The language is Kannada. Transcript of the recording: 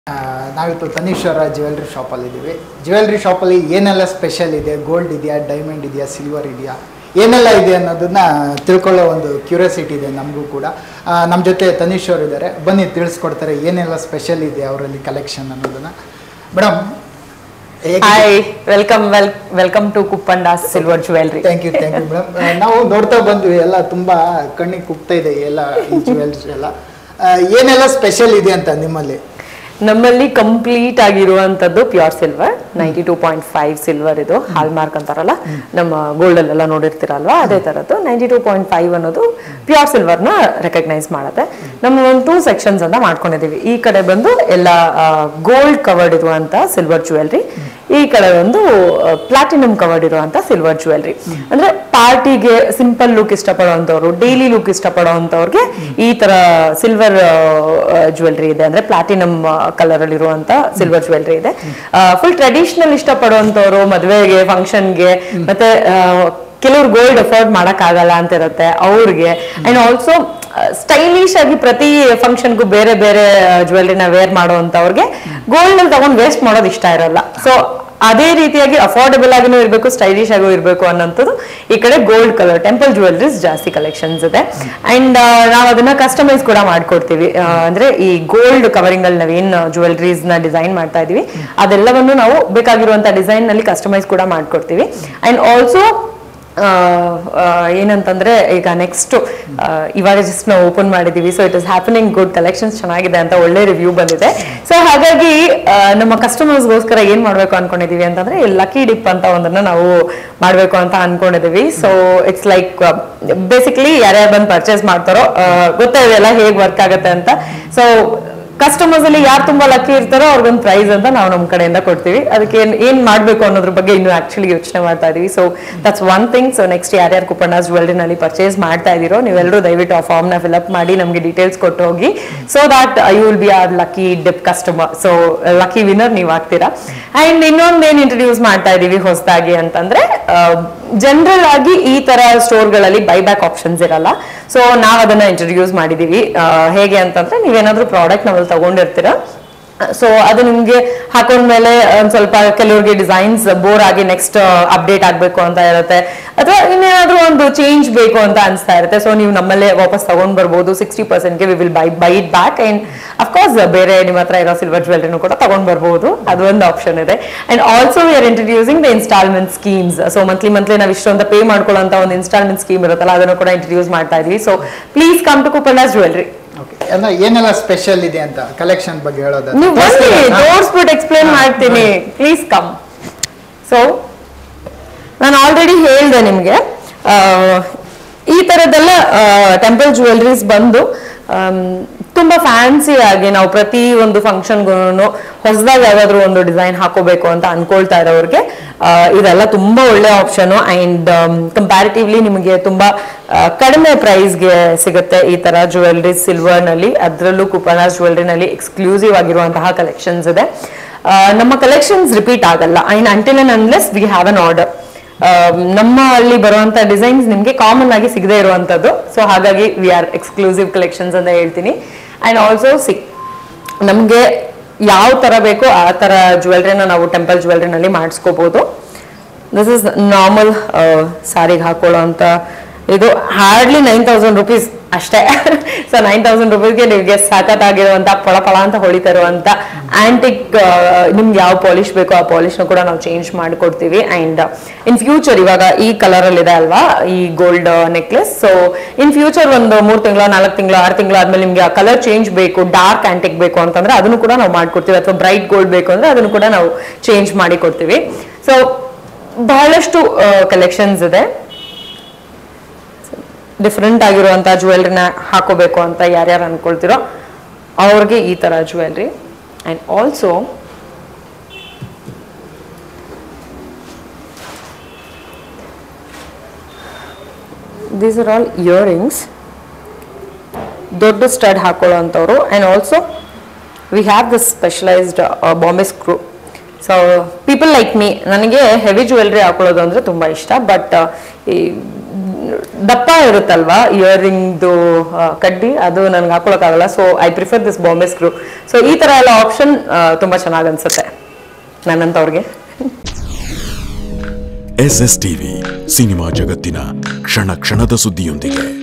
ಆ, ನಾವಿತ್ತು ತನೀಶ್ವರ ಜ್ಯುವೆಲ್ರಿ ಶಾಪಲ್ಲಿ ಇದ್ದೀವಿ ಜ್ಯುವೆಲ್ರಿ ಶಾಪಲ್ಲಿ ಏನೆಲ್ಲ ಸ್ಪೆಷಲ್ ಇದೆ ಗೋಲ್ಡ್ ಇದೆಯಾ ಡೈಮಂಡ್ ಇದೆಯಾ ಸಿಲ್ವರ್ ಇದೆಯಾ ಏನೆಲ್ಲ ಇದೆ ಅನ್ನೋದನ್ನ ತಿಳ್ಕೊಳ್ಳೋ ಒಂದು ಕ್ಯೂರಿಯಾಸಿಟಿ ಇದೆ ನಮಗೂ ಕೂಡ ನಮ್ಮ ಜೊತೆ ತನೀಶ್ವರ್ ಇದ್ದಾರೆ ಬನ್ನಿ ತಿಳಿಸ್ಕೊಡ್ತಾರೆ ಏನೆಲ್ಲ ಸ್ಪೆಷಲ್ ಇದೆ ಅವರಲ್ಲಿ ಕಲೆಕ್ಷನ್ ಅನ್ನೋದನ್ನ madam hi welcome well welcome to ಕುಪ್ಪಂಡಾಸ್ silver jewellery thank you thank you madam ನಾವು ನೋಡ್ತಾ ಬಂದ್ವಿ ಎಲ್ಲ ತುಂಬಾ ಕಣ್ಣಿಗೆ ಕುಗ್ತಾ ಇದೆ ಎಲ್ಲ ಈ ಜ್ಯುವೆಲ್ಸ್ ಎಲ್ಲ ಆ, ಏನೆಲ್ಲ ಸ್ಪೆಷಲ್ ಇದೆ ಅಂತ ನಿಮ್ಮಲ್ಲಿ ನಮ್ಮಲ್ಲಿ ಕಂಪ್ಲೀಟ್ ಆಗಿರುವಂತದ್ದು pure silver ninety two point five silver ಇದು ಹಾಲ್ ಮಾರ್ಕ್ ಅಂತಾರಲ್ಲ ನಮ್ಮ ಗೋಲ್ಡ್ ಅಲ್ಲೆಲ್ಲ ನೋಡಿರ್ತೀರಲ್ವಾ ಅದೇ ತರದ್ದು ನೈಂಟಿ ಟೂ ಪಾಯಿಂಟ್ ಫೈವ್ ಅನ್ನೋದು ಪ್ಯೂರ್ ಸಿಲ್ವರ್ ನ ರೆಕಗ್ನೈಸ್ ಮಾಡುತ್ತೆ ನಮ್ಮ ಒಂದು ಟೂ ಸೆಕ್ಷನ್ಸ್ ಅಂತ ಮಾಡ್ಕೊಂಡಿದೀವಿ ಈ ಕಡೆ ಬಂದು ಎಲ್ಲ ಗೋಲ್ಡ್ ಕವರ್ಡ್ ಇರುವಂತ ಸಿಲ್ವರ್ ಜ್ಯುವೆಲ್ರಿ ಈ ಕಡೆ ಒಂದು ಪ್ಲಾಟಿನಮ್ ಕವರ್ಡ್ ಇರುವಂತ ಸಿಲ್ವರ್ ಜ್ಯುವೆಲ್ರಿ ಅಂದ್ರೆ ಪಾರ್ಟಿಗೆ ಸಿಂಪಲ್ ಲುಕ್ ಇಷ್ಟಪಡುವಂತವ್ರು ಡೈಲಿ ಲುಕ್ ಇಷ್ಟಪಡುವಂತವ್ರಿಗೆ ಈ ತರ ಸಿಲ್ವರ್ ಜ್ಯುವೆಲ್ರಿ ಇದೆ ಅಂದ್ರೆ ಪ್ಲಾಟಿನಮ್ ಕಲರ್ ಅಲ್ಲಿ ಇರುವಂತ ಸಿಲ್ವರ್ ಜ್ಯುವೆಲ್ರಿ ಇದೆ ಫುಲ್ ಟ್ರೆಡಿಷನಲ್ ಇಷ್ಟಪಡುವಂತವ್ರು ಮದುವೆಗೆ ಫಂಕ್ಷನ್ಗೆ ಮತ್ತೆ ಆ, ಕೆಲವ್ರು ಗೋಲ್ಡ್ ಅಫೋರ್ಡ್ ಮಾಡಕ್ ಆಗಲ್ಲ ಅಂತ ಇರುತ್ತೆ ಅವ್ರಿಗೆ ಅಂಡ್ ಆಲ್ಸೋ ಸ್ಟೈಲಿಶ್ ಆಗಿ ಪ್ರತಿ ಫಂಕ್ಷನ್ಗೂ ಬೇರೆ ಬೇರೆ ಜ್ಯುವೆಲ್ರಿನ ವೇರ್ ಮಾಡುವಂತವ್ರಿಗೆ ಗೋಲ್ಡ್ ಅಲ್ಲಿ ತಗೊಂಡ್ ವೇಸ್ಟ್ ಮಾಡೋದು ಇಷ್ಟ ಇರಲ್ಲ ಸೊ ಅದೇ ರೀತಿಯಾಗಿ ಅಫೋರ್ಡಬಲ್ ಆಗಿನೂ ಇರಬೇಕು ಸ್ಟೈಲಿಶ್ ಆಗೂ ಇರಬೇಕು ಅನ್ನೋಂಥದ್ದು ಈ ಕಡೆ ಗೋಲ್ಡ್ ಕಲರ್ ಟೆಂಪಲ್ ಜ್ಯುವೆಲ್ರೀಸ್ ಜಾಸ್ತಿ ಕಲೆಕ್ಷನ್ಸ್ ಇದೆ ಅಂಡ್ ನಾವು ಅದನ್ನ ಕಸ್ಟಮೈಸ್ ಕೂಡ ಮಾಡ್ಕೊಡ್ತೀವಿ ಆ, ಅಂದ್ರೆ ಈ ಗೋಲ್ಡ್ ಕವರಿಂಗ್ ಅಲ್ಲಿ ನಾವೇನ್ ಜ್ಯುವೆಲ್ರೀಸ್ ನ ಡಿಸೈನ್ ಮಾಡ್ತಾ ಇದೀವಿ ಅದೆಲ್ಲವನ್ನು ನಾವು ಬೇಕಾಗಿರುವಂತ ಡಿಸೈನ್ ನಲ್ಲಿ ಕಸ್ಟಮೈಸ್ ಕೂಡ ಮಾಡ್ಕೊಡ್ತೀವಿ ಅಂಡ್ ಆಲ್ಸೋ ಏನಂತಂದ್ರೆ ಈಗ ನೆಕ್ಸ್ಟ್ ಇವಾಗ ಜಸ್ಟ್ ನಾವು ಓಪನ್ ಮಾಡಿದೀವಿ so it is happening good collections ಚೆನ್ನಾಗಿದೆ ಅಂತ ಒಳ್ಳೆ ರಿವ್ಯೂ ಬಂದಿದೆ ಸೊ ಹಾಗಾಗಿ ಆ, ನಮ್ಮ ಕಸ್ಟಮರ್ಸ್ಗೋಸ್ಕರ ಏನ್ ಮಾಡ್ಬೇಕು ಅನ್ಕೊಂಡಿದೀವಿ ಅಂತಂದ್ರೆ ಲಕ್ಕಿ ಡಿಪ್ ಅಂತ ಒಂದನ್ನ ನಾವು ಮಾಡ್ಬೇಕು ಅಂತ ಅನ್ಕೊಂಡಿದೀವಿ ಸೊ ಇಟ್ಸ್ ಲೈಕ್ ಬೇಸಿಕಲಿ ಯಾರ್ಯಾರು ಬಂದು ಪರ್ಚೇಸ್ ಮಾಡ್ತಾರೋ ಆ, ಗೊತ್ತೇ ಇದೆಯಲ್ಲ ಹೇಗ್ ವರ್ಕ್ ಆಗುತ್ತೆ ಅಂತ ಸೊ ಕಸ್ಟಮರ್ಸ್ ಅಲ್ಲಿ ಯಾರು ತುಂಬಾ ಲಕ್ಕಿ ಇರ್ತಾರೋ ಅವ್ರಿಗೊಂದು ಪ್ರೈಸ್ ಅಂತ ನಾವು ನಮ್ಮ ಕಡೆಯಿಂದ ಕೊಡ್ತೀವಿ ಅದಕ್ಕೆ ಏನ್ ಏನ್ ಮಾಡ್ಬೇಕು ಅನ್ನೋದ್ರ ಬಗ್ಗೆ ಇನ್ನು ಆಕ್ಚುಲಿ ಯೋಚನೆ ಮಾಡ್ತಾ ಇದೀವಿ so that's one thing so next ಯಾರ್ಯಾರು ಕುಪಣ್ಣಾಸ್ ಜ್ಯುವೆಲ್ರಿನಲ್ಲಿ ಪರ್ಚೇಸ್ ಮಾಡ್ತಾ ಇದೀರೋ ನೀವೆಲ್ಲರೂ ದಯವಿಟ್ಟು ಆ ಫಾರ್ಮ್ ನ ಫಿಲ್ಅಪ್ ಮಾಡಿ ನಮಗೆ ಡೀಟೇಲ್ಸ್ ಕೊಟ್ಟು ಹೋಗಿ so that you will be are lucky dip customer so lucky winner ನೀವು ಆಗ್ತೀರಾ ಅಂಡ್ ಇನ್ನೊಂದು ಏನ್ ಇಂಟ್ರೊಡ್ಯೂಸ್ ಮಾಡ್ತಾ ಇದೀವಿ ಹೊಸದಾಗಿ ಅಂತಂದ್ರೆ ಜನರಲ್ ಆಗಿ ಈ ತರ ಸ್ಟೋರ್ಗಳಲ್ಲಿ ಬೈಬ್ಯಾಕ್ ಆಪ್ಷನ್ಸ್ ಇರಲ್ಲ ಸೊ ನಾವ್ ಅದನ್ನ ಇಂಟ್ರೊಡ್ಯೂಸ್ ಮಾಡಿದೀವಿ ಆ, ಹೇಗೆ ಅಂತಂದ್ರೆ ನೀವೇನಾದ್ರೂ ಪ್ರಾಡಕ್ಟ್ ನಾವಲ್ಲಿ ತಗೊಂಡಿರ್ತೀರಾ ಸೊ ಅದು ನಿಮ್ಗೆ ಹಾಕೊಂಡ್ಮೇಲೆ ಒಂದ್ ಸ್ವಲ್ಪ ಕೆಲವ್ರಿಗೆ ಡಿಸೈನ್ಸ್ ಬೋರ್ ಆಗಿ ನೆಕ್ಸ್ಟ್ ಅಪ್ಡೇಟ್ ಆಗ್ಬೇಕು ಅಂತ ಇರುತ್ತೆ ಅಥವಾ ಇನ್ನೇನಾದ್ರೂ ಒಂದು ಚೇಂಜ್ ಬೇಕು ಅಂತ ಅನ್ಸ್ತಾ ಇರುತ್ತೆ ಸೊ ನೀವು ನಮ್ಮಲ್ಲೇ ವಾಪಸ್ ತಗೊಂಡ್ ಬರ್ಬೋದು ಸಿಕ್ಸ್ಟಿ ಪರ್ಸೆಂಟ್ಗೆ we will buy buy it back and of course ಬೇರೆ ನಿಮ್ಮ ಹತ್ರ ಇರೋ ಸಿಲ್ವರ್ ಜ್ಯುವೆಲ್ರಿನೂ ಕೂಡ ತಗೊಂಡ್ ಬರ್ಬೋದು ಅದು ಒಂದು ಆಪ್ಷನ್ ಇದೆ and also we are introducing the instalment schemes so monthly monthly ನಾವು ಇಷ್ಟೊಂದು ಪೇ ಮಾಡ್ಕೊಳ್ಳೋಂತ ಒಂದು ಇನ್ಸ್ಟಾಲ್ಮೆಂಟ್ ಸ್ಕೀಮ್ ಇರುತ್ತಲ್ಲ ಅದನ್ನು ಕೂಡ ಇಂಟ್ರಡ್ಯೂಸ್ ಮಾಡ್ತಾ ಇದೀವಿ ಸೊ ಪ್ಲೀಸ್ ಕಮ್ ಟು ಕುಪಲ್ಲಾಸ್ ಜ್ಯುವೆಲ್ರಿ ಓಕೆ ಅಂದ್ರೆ ಏನೆಲ್ಲ ಸ್ಪೆಷಲ್ ಇದೆ ಅಂತ ಕಲೆಕ್ಷನ್ ಬಗ್ಗೆ ಹೇಳೋದು ನೀವು ಬನ್ನಿ ತೋರಿಸ್ಬಿಟ್ಟು ಎಕ್ಸ್ಪ್ಲೇನ್ ಮಾಡ್ತೀನಿ ಪ್ಲೀಸ್ ಕಮ್ ಸೊ ನಾನು ಆಲ್ರೆಡಿ ಹೇಳಿದೆ ನಿಮಗೆ ಈ ಥರದ್ದೆಲ್ಲ ಟೆಂಪಲ್ ಜ್ಯುವೆಲ್ರೀಸ್ ಬಂದು ಆಮ್, ತುಂಬಾ ಫ್ಯಾನ್ಸಿ ಆಗಿ ನಾವು ಪ್ರತಿ ಒಂದು ಫಂಕ್ಷನ್ಗೂ ಹೊಸದಾಗಿ ಯಾವ್ದಾದ್ರು ಒಂದು ಡಿಸೈನ್ ಹಾಕೋಬೇಕು ಅಂತ ಅನ್ಕೊಳ್ತಾ ಇರೋರಿಗೆ ಆ, ಇದೆಲ್ಲ ತುಂಬಾ ಒಳ್ಳೆ ಆಪ್ಷನ್ ಅಂಡ್ ಕಂಪ್ಯಾರಿಟಿವ್ಲಿ ನಿಮಗೆ ತುಂಬಾ ಆ, ಕಡಿಮೆ ಪ್ರೈಸ್ಗೆ ಸಿಗುತ್ತೆ ಈ ತರ ಜ್ಯುವೆಲ್ರಿ ಸಿಲ್ವರ್ ನಲ್ಲಿ ಅದರಲ್ಲೂ ಕುಪನಾಸ್ ಜ್ಯುವೆಲ್ರಿನಲ್ಲಿ ಎಕ್ಸ್ಕ್ಲೂಸಿವ್ ಆಗಿರುವಂತಹ ಕಲೆಕ್ಷನ್ಸ್ ಇದೆ ಆ, ನಮ್ಮ ಕಲೆಕ್ಷನ್ಸ್ ರಿಪೀಟ್ ಆಗಲ್ಲ and until and unless we have an order ನಮ್ಮ ಅಲ್ಲಿ ಬರುವಂತ ಡಿಸೈನ್ಸ್ ನಿಮ್ಗೆ ಕಾಮನ್ ಆಗಿ ಸಿಗದೆ ಇರುವಂತದ್ದು ಸೊ ಹಾಗಾಗಿ ವಿ ಆರ್ ಎಕ್ಸ್ಕ್ಲೂಸಿವ್ ಕಲೆಕ್ಷನ್ಸ್ ಅಂತ ಹೇಳ್ತೀನಿ ಅಂಡ್ ಆಲ್ಸೋ ಸಿ ನಮ್ಗೆ ಯಾವ ತರ ಬೇಕೋ ಆ ತರ ಜ್ಯುವೆಲ್ರಿನ ನಾವು ಟೆಂಪಲ್ ಜ್ಯುವೆಲ್ರಿನಲ್ಲಿ ಮಾಡಿಸ್ಕೋಬಹುದು ದಿಸ್ ಇಸ್ ನಾರ್ಮಲ್ ಸಾರಿಗೆ ಹಾಕೊಳ್ಳೋ ಅಂತ ಇದು ಹಾರ್ಡ್ಲಿ ನೈನ್ ತೌಸಂಡ್ ರುಪೀಸ್ ಅಷ್ಟೇ ಸೊ ನೈನ್ ತೌಸಂಡ್ ರುಪೀಸ್ಗೆ ನಿಮಗೆ ಸಖತ್ತಾಗಿರುವಂತ ಪಳ ಪಳ ಅಂತ ಹೊಳಿತಾ ಇರುವಂತ ಆಂಟಿಕ್ ನಿಮ್ಗೆ ಯಾವ ಪಾಲಿಶ್ ಬೇಕೋ ಆ ಪಾಲಿಶ್ನ ಕೂಡ ನಾವು ಚೇಂಜ್ ಮಾಡಿಕೊಡ್ತೀವಿ ಅಂಡ್ ಇನ್ ಫ್ಯೂಚರ್ ಇವಾಗ ಈ ಕಲರ್ ಅಲ್ಲಿ ಇದೆ ಅಲ್ವಾ ಈ gold necklace so in future ಒಂದು ಮೂರ್ ತಿಂಗಳು ನಾಲ್ಕು ತಿಂಗಳು ಆರು ತಿಂಗಳು ಆದ್ಮೇಲೆ ನಿಮ್ಗೆ ಆ ಕಲರ್ ಚೇಂಜ್ ಬೇಕು ಡಾರ್ಕ್ ಆಂಟಿಕ್ ಬೇಕು ಅಂತಂದ್ರೆ ಅದನ್ನು ಕೂಡ ನಾವು ಮಾಡ್ಕೊಡ್ತೀವಿ ಅಥವಾ ಬ್ರೈಟ್ ಗೋಲ್ಡ್ ಬೇಕು ಅಂದ್ರೆ ಅದನ್ನು ಕೂಡ ನಾವು ಚೇಂಜ್ ಮಾಡಿ ಕೊಡ್ತೀವಿ ಸೊ ಬಹಳಷ್ಟು ಕಲೆಕ್ಷನ್ಸ್ ಇದೆ ಡಿಫ್ರೆಂಟ್ ಆಗಿರುವಂತ ಜ್ಯುವೆಲ್ರಿನ ಹಾಕೋಬೇಕು ಅಂತ ಯಾರ್ಯಾರು ಅನ್ಕೊಳ್ತಿರೋ ಅವ್ರಿಗೆ ಈ ತರ jewellery and also these are all earrings ದೊಡ್ಡ ಸ್ಟಡ್ ಹಾಕೊಳ್ಳೋ ಅಂಥವ್ರು and also we have this specialised Bombay screw so people like me ನನಗೆ ಹೆವಿ ಜ್ಯುವೆಲ್ರಿ ಹಾಕೊಳ್ಳೋದು ಅಂದರೆ ತುಂಬ ಇಷ್ಟ ಬಟ್ ಈ ದಪ್ಪ ಇರುತ್ತಲ್ವಾ ಇಯರಿಂಗ್ದು ಕಡ್ಡಿ ಅದು ನನ್ಗೆ ಹಾಕೊಳಕ್ಕಾಗಲ್ಲ so I prefer this Bombay screw so ಈ ತರ ಎಲ್ಲ ಆಪ್ಷನ್ ತುಂಬಾ ಚೆನ್ನಾಗಿ ಅನ್ಸುತ್ತೆ ನನ್ನಂತವ್ರಿಗೆ ಎಸ್ ಎಸ್ ಟಿವಿ ಸಿನಿಮಾ ಜಗತ್ತಿನ ಕ್ಷಣ ಕ್ಷಣದ ಸುದ್ದಿಯೊಂದಿಗೆ